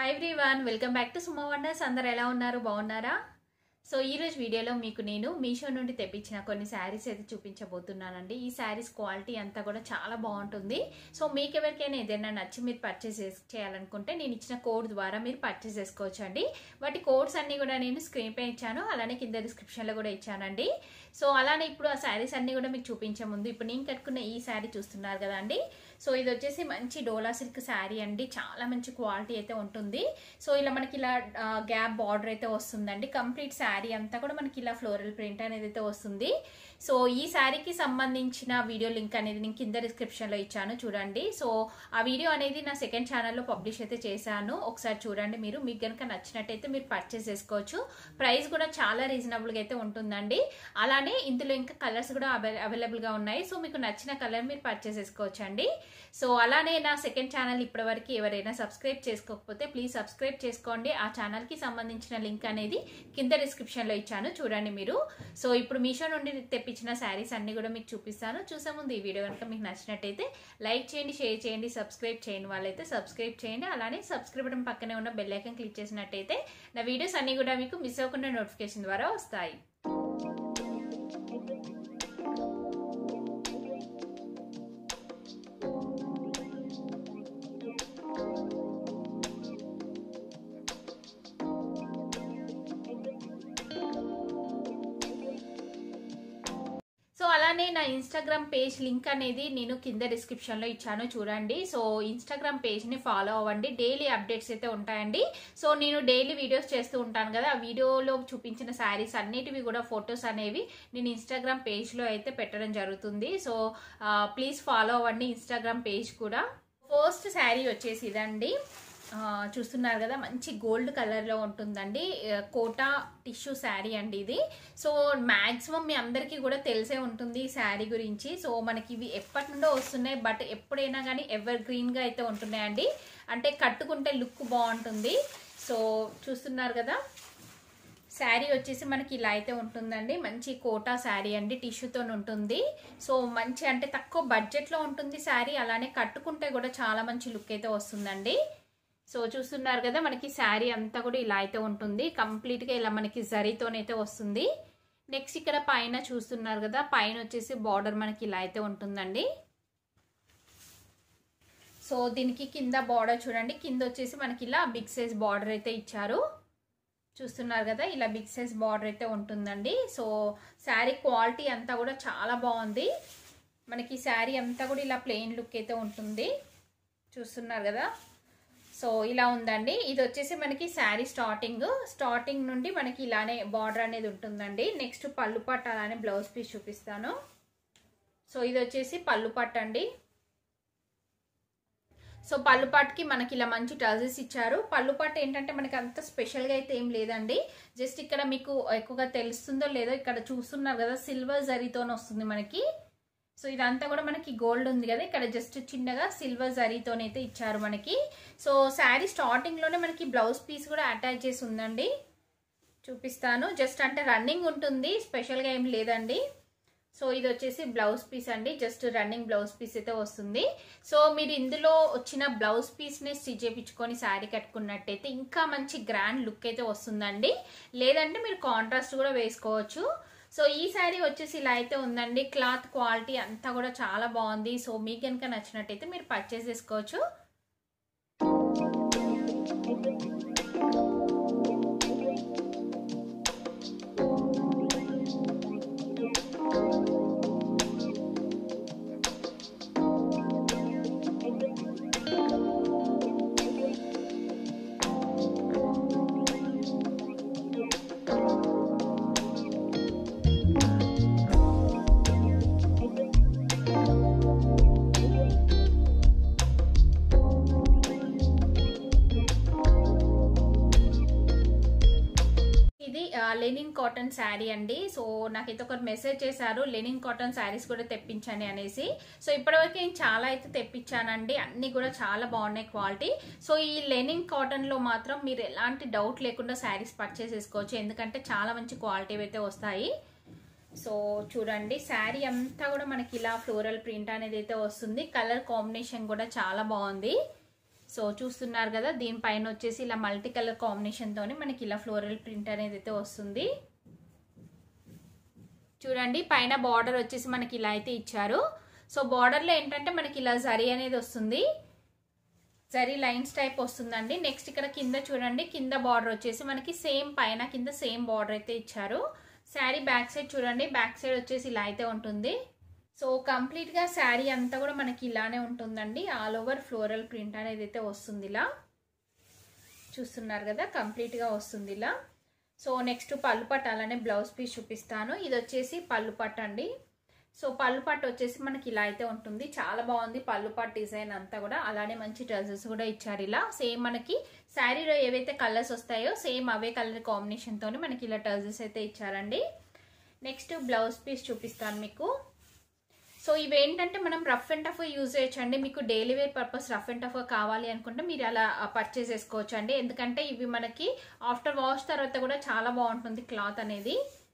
hi everyone welcome back to Suma wonders అందరు ఎలా ఉన్నారు బాగున్నారా సో ఈ రోజు వీడియోలో మీకు నేను మీషో నుండి తెప్పించిన కొన్ని శారీస్ అయితే చూపించబోతున్నానండి ఈ శారీస్ క్వాలిటీ అంతా కూడా చాలా బాగుంటుంది సో మీకు ఎవరికైనా ఏదైనా నచ్చి మీరు పర్చేస్ చేయాలనుకుంటే నేను ఇచ్చిన కోడ్ ద్వారా మీరు పర్చేస్ చేసుకోవచ్చు అండి వాటి కోడ్స్ అన్ని కూడా నేను స్క్రీన్ పై ఇచ్చాను అలానే కింద డిస్క్రిప్షన్లో కూడా ఇచ్చానండి సో అలానే ఇప్పుడు ఆ శారీస్ అన్ని కూడా మీకు చూపించే ముందు ఇప్పుడు నేను కట్టుకున్న ఈ శారీ చూస్తున్నారు కదా అండి సో ఇది వచ్చేసి మంచి డోలా సిల్క్ శారీ అండి చాలా మంచి క్వాలిటీ అయితే ఉంటుంది సో ఇలా మనకి ఇలా గ్యాప్ బార్డర్ అయితే వస్తుందండి కంప్లీట్ శారీ అంతా కూడా మనకి ఇలా ఫ్లోరల్ ప్రింట్ అనేది అయితే వస్తుంది సో ఈ శారీకి సంబంధించిన వీడియో లింక్ అనేది నేను కింద డిస్క్రిప్షన్లో ఇచ్చాను చూడండి సో ఆ వీడియో అనేది నా సెకండ్ ఛానల్లో పబ్లిష్ అయితే చేశాను ఒకసారి చూడండి మీరు మీకు కనుక నచ్చినట్టయితే మీరు పర్చేస్ చేసుకోవచ్చు ప్రైస్ కూడా చాలా రీజనబుల్గా అయితే ఉంటుందండి అలానే ఇందులో ఇంకా కలర్స్ కూడా అవైలబుల్గా ఉన్నాయి సో మీకు నచ్చిన కలర్ మీరు పర్చేస్ చేసుకోవచ్చు అండి సో అలానే నా సెకండ్ ఛానల్ ఇప్పటివరకు ఎవరైనా సబ్స్క్రైబ్ చేసుకోకపోతే ప్లీజ్ సబ్స్క్రైబ్ చేసుకోండి ఆ ఛానల్కి సంబంధించిన లింక్ అనేది కింద డిస్క్రిప్షన్లో ఇచ్చాను చూడండి మీరు సో ఇప్పుడు మీషో నుండి తెప్పించిన శారీస్ అన్ని కూడా మీకు చూపిస్తాను చూసే ముందు ఈ వీడియో కనుక మీకు నచ్చినట్టయితే లైక్ చేయండి షేర్ చేయండి సబ్స్క్రైబ్ చేయండి వాళ్ళైతే సబ్స్క్రైబ్ చేయండి అలానే సబ్స్క్రైబ్ బటన్ పక్కనే ఉన్న బెల్ ఐకన్ క్లిక్ చేసినట్టయితే నా వీడియోస్ అన్ని కూడా మీకు మిస్ అవ్వకుండా నోటిఫికేషన్ ద్వారా వస్తాయి సో అలానే నా ఇన్స్టాగ్రామ్ పేజ్ లింక్ అనేది నేను కింద డిస్క్రిప్షన్లో ఇచ్చాను చూడండి సో ఇన్స్టాగ్రామ్ పేజ్ని ఫాలో అవ్వండి డైలీ అప్డేట్స్ అయితే ఉంటాయండి సో నేను డైలీ వీడియోస్ చేస్తూ ఉంటాను కదా ఆ వీడియోలో చూపించిన శారీస్ అన్నిటివి కూడా ఫొటోస్ అనేవి నేను ఇన్స్టాగ్రామ్ పేజ్లో అయితే పెట్టడం జరుగుతుంది సో ప్లీజ్ ఫాలో అవ్వండి ఇన్స్టాగ్రామ్ పేజ్ కూడా ఫస్ట్ శారీ వచ్చేసి ఇదండి చూస్తున్నారు కదా మంచి గోల్డ్ కలర్లో ఉంటుందండి కోటా టిష్యూ శారీ అండి ఇది సో మ్యాక్సిమం మీ అందరికీ కూడా తెలిసే ఉంటుంది ఈ శారీ గురించి సో మనకి ఇవి ఎప్పటి నుండో వస్తున్నాయి బట్ ఎప్పుడైనా కానీ ఎవర్ గ్రీన్గా అయితే ఉంటున్నాయండి అంటే కట్టుకుంటే లుక్ బాగుంటుంది సో చూస్తున్నారు కదా శారీ వచ్చేసి మనకి ఇలా అయితే ఉంటుందండి మంచి కోటా శారీ అండి టిష్యూతో ఉంటుంది సో మంచి అంటే తక్కువ బడ్జెట్లో ఉంటుంది శారీ అలానే కట్టుకుంటే కూడా చాలా మంచి లుక్ అయితే వస్తుందండి సో చూస్తున్నారు కదా మనకి శారీ అంతా కూడా ఇలా అయితే ఉంటుంది కంప్లీట్గా ఇలా మనకి జరీతోనైతే వస్తుంది నెక్స్ట్ ఇక్కడ పైన చూస్తున్నారు కదా పైన వచ్చేసి బార్డర్ మనకి ఇలా అయితే ఉంటుందండి సో దీనికి కింద బార్డర్ చూడండి కింద వచ్చేసి మనకి ఇలా బిగ్ సైజ్ బార్డర్ అయితే ఇచ్చారు చూస్తున్నారు కదా ఇలా బిగ్ సైజ్ బార్డర్ అయితే ఉంటుందండి సో శారీ క్వాలిటీ అంతా కూడా చాలా బాగుంది మనకి శారీ అంతా కూడా ఇలా ప్లెయిన్ లుక్ అయితే ఉంటుంది చూస్తున్నారు కదా సో ఇలా ఉందండి ఇది వచ్చేసి మనకి శారీ స్టార్టింగ్ స్టార్టింగ్ నుండి మనకి ఇలానే బార్డర్ అనేది ఉంటుందండి నెక్స్ట్ పళ్ళు పట్టు అలానే బ్లౌజ్ పీస్ చూపిస్తాను సో ఇది వచ్చేసి పళ్ళు పట్టు అండి సో పళ్ళు పట్టుకి మనకి ఇలా మంచి టజెస్ ఇచ్చారు పళ్ళు పట్టు ఏంటంటే మనకి అంత స్పెషల్గా అయితే ఏం లేదండి జస్ట్ ఇక్కడ మీకు ఎక్కువగా తెలుస్తుందో లేదో ఇక్కడ చూస్తున్నారు కదా సిల్వర్ జరీతోనే వస్తుంది మనకి సో ఇదంతా కూడా మనకి గోల్డ్ ఉంది కదా ఇక్కడ జస్ట్ చిన్నగా సిల్వర్ జరీతోనైతే ఇచ్చారు మనకి సో శారీ స్టార్టింగ్లోనే మనకి బ్లౌజ్ పీస్ కూడా అటాచ్ చేసి ఉందండి చూపిస్తాను జస్ట్ అంటే రన్నింగ్ ఉంటుంది స్పెషల్గా ఏం లేదండి సో ఇది వచ్చేసి బ్లౌజ్ పీస్ అండి జస్ట్ రన్నింగ్ బ్లౌజ్ పీస్ అయితే వస్తుంది సో మీరు ఇందులో వచ్చిన బ్లౌజ్ పీస్ని స్టిచ్ చేయించుకొని శారీ కట్టుకున్నట్టయితే ఇంకా మంచి గ్రాండ్ లుక్ అయితే వస్తుందండి లేదంటే మీరు కాంట్రాస్ట్ కూడా వేసుకోవచ్చు సో ఈ శారీ వచ్చేసి ఇలా అయితే ఉందండి క్లాత్ క్వాలిటీ అంతా కూడా చాలా బాగుంది సో మీకు కనుక నచ్చినట్టయితే మీరు పర్చేస్ చేసుకోవచ్చు లెనిన్ కాటన్ శారీ అండి సో నాకైతే ఒకరు మెసేజ్ చేశారు లెనిన్ కాటన్ శారీస్ కూడా తెప్పించండి అనేసి సో ఇప్పటివరకు నేను చాలా అయితే తెప్పించానండి అన్ని కూడా చాలా బాగున్నాయి క్వాలిటీ సో ఈ లెనిన్ కాటన్లో మాత్రం మీరు ఎలాంటి డౌట్ లేకుండా శారీస్ పర్చేస్ చేసుకోవచ్చు ఎందుకంటే చాలా మంచి క్వాలిటీ అయితే వస్తాయి సో చూడండి శారీ అంతా కూడా మనకి ఇలా ఫ్లోరల్ ప్రింట్ అనేది అయితే వస్తుంది కలర్ కాంబినేషన్ కూడా చాలా బాగుంది సో చూస్తున్నారు కదా దీనిపైన వచ్చేసి ఇలా మల్టీ కలర్ కాంబినేషన్తోని మనకి ఇలా ఫ్లోరల్ ప్రింట్ అనేది అయితే వస్తుంది చూడండి పైన బార్డర్ వచ్చేసి మనకి ఇలా అయితే ఇచ్చారు సో బార్డర్లో ఏంటంటే మనకి ఇలా జరీ అనేది వస్తుంది జరీ లైన్స్ టైప్ వస్తుందండి నెక్స్ట్ ఇక్కడ కింద చూడండి కింద బార్డర్ వచ్చేసి మనకి సేమ్ పైన కింద సేమ్ బార్డర్ అయితే ఇచ్చారు శారీ బ్యాక్ సైడ్ చూడండి బ్యాక్ సైడ్ వచ్చేసి ఇలా అయితే ఉంటుంది సో కంప్లీట్గా శారీ అంతా కూడా మనకి ఇలానే ఉంటుందండి ఆల్ ఓవర్ ఫ్లోరల్ ప్రింట్ అనేది అయితే వస్తుంది ఇలా చూస్తున్నారు కదా కంప్లీట్గా వస్తుంది ఇలా సో నెక్స్ట్ పళ్ళు పట్టు అలానే బ్లౌజ్ పీస్ చూపిస్తాను ఇది వచ్చేసి పళ్ళు పట్టు అండి సో పళ్ళు పట్టు వచ్చేసి మనకి ఇలా అయితే ఉంటుంది చాలా బాగుంది పళ్ళు పట్టు డిజైన్ అంతా కూడా అలానే మంచి డ్రెస్సెస్ కూడా ఇచ్చారు ఇలా సేమ్ మనకి శారీలో ఏవైతే కలర్స్ వస్తాయో సేమ్ అవే కలర్ కాంబినేషన్తో మనకి ఇలా డ్రెస్సెస్ అయితే ఇచ్చారండి నెక్స్ట్ బ్లౌజ్ పీస్ చూపిస్తాను మీకు సో ఇవి ఏంటంటే మనం రఫ్ అండ్ టఫ్ యూజ్ చేయొచ్చండి మీకు daily wear purpose rough and tough కావాలి అనుకుంటే మీరు అలా పర్చేస్ చేసుకోవచ్చు అండి ఎందుకంటే ఇవి మనకి ఆఫ్టర్ వాష్ తర్వాత కూడా చాలా బాగుంటుంది క్లాత్ అనేది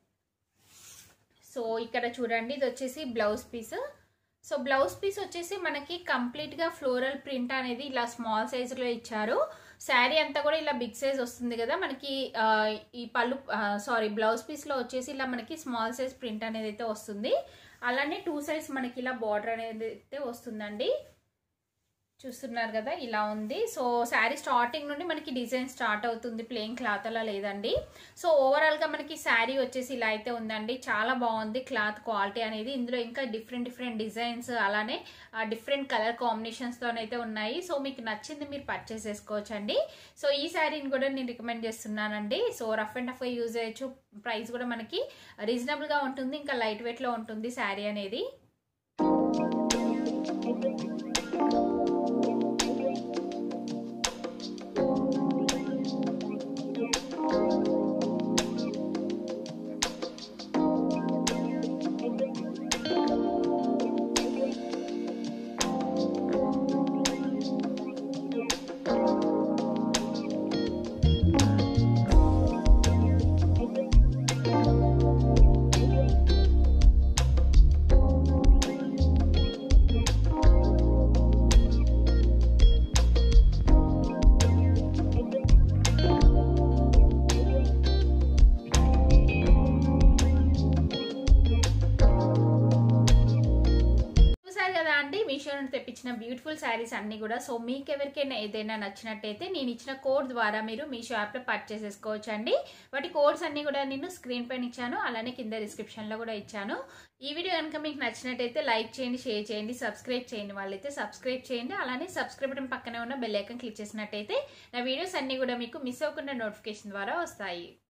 సో ఇక్కడ చూడండి ఇది వచ్చేసి blouse piece so blouse piece వచ్చేసి మనకి కంప్లీట్గా ఫ్లోరల్ ప్రింట్ అనేది ఇలా స్మాల్ సైజులో ఇచ్చారు శారీ అంతా కూడా ఇలా బిగ్ సైజ్ వస్తుంది కదా మనకి ఈ పళ్ళు సారీ బ్లౌజ్ పీస్లో వచ్చేసి ఇలా మనకి స్మాల్ సైజ్ ప్రింట్ అనేది అయితే వస్తుంది అలానే టూ సైడ్స్ మనకి ఇలా బార్డర్ అనేది అయితే వస్తుందండి చూస్తున్నారు కదా ఇలా ఉంది సో శారీ స్టార్టింగ్ నుండి మనకి డిజైన్ స్టార్ట్ అవుతుంది ప్లెయిన్ క్లాత్ అలా లేదండి సో ఓవరాల్గా మనకి శారీ వచ్చేసి ఇలా అయితే ఉందండి చాలా బాగుంది క్లాత్ క్వాలిటీ అనేది ఇందులో ఇంకా డిఫరెంట్ డిఫరెంట్ డిజైన్స్ అలానే డిఫరెంట్ కలర్ కాంబినేషన్స్తోనైతే ఉన్నాయి సో మీకు నచ్చింది మీరు పర్చేస్ చేసుకోవచ్చండి సో ఈ శారీని కూడా నేను రికమెండ్ చేస్తున్నానండి సో రఫ్ అండ్ టఫ్గా యూజ్ చేయొచ్చు ప్రైస్ కూడా మనకి రీజనబుల్గా ఉంటుంది ఇంకా లైట్ వెయిట్లో ఉంటుంది శారీ అనేది మీషో నుండి తెప్పించిన బ్యూటిఫుల్ శారీస్ అన్ని కూడా సో మీకు ఎవరికైనా ఏదైనా నచ్చినట్టయితే నేను ఇచ్చిన కోడ్ ద్వారా మీరు మీషో యాప్లో పర్చేస్ చేసుకోవచ్చు అండి వాటి కోడ్స్ అన్ని కూడా నేను స్క్రీన్ పైన ఇచ్చాను అలానే కింద డిస్క్రిప్షన్లో కూడా ఇచ్చాను ఈ వీడియో కనుక మీకు నచ్చినట్టయితే లైక్ చేయండి షేర్ చేయండి సబ్స్క్రైబ్ చేయండి వాళ్ళైతే సబ్స్క్రైబ్ చేయండి అలానే సబ్స్క్రైబ్ బటన్ పక్కనే ఉన్న బెల్ ఐకన్ క్లిక్ చేసినట్టయితే నా వీడియోస్ అన్ని కూడా మీకు మిస్ అవ్వకుండా నోటిఫికేషన్ ద్వారా వస్తాయి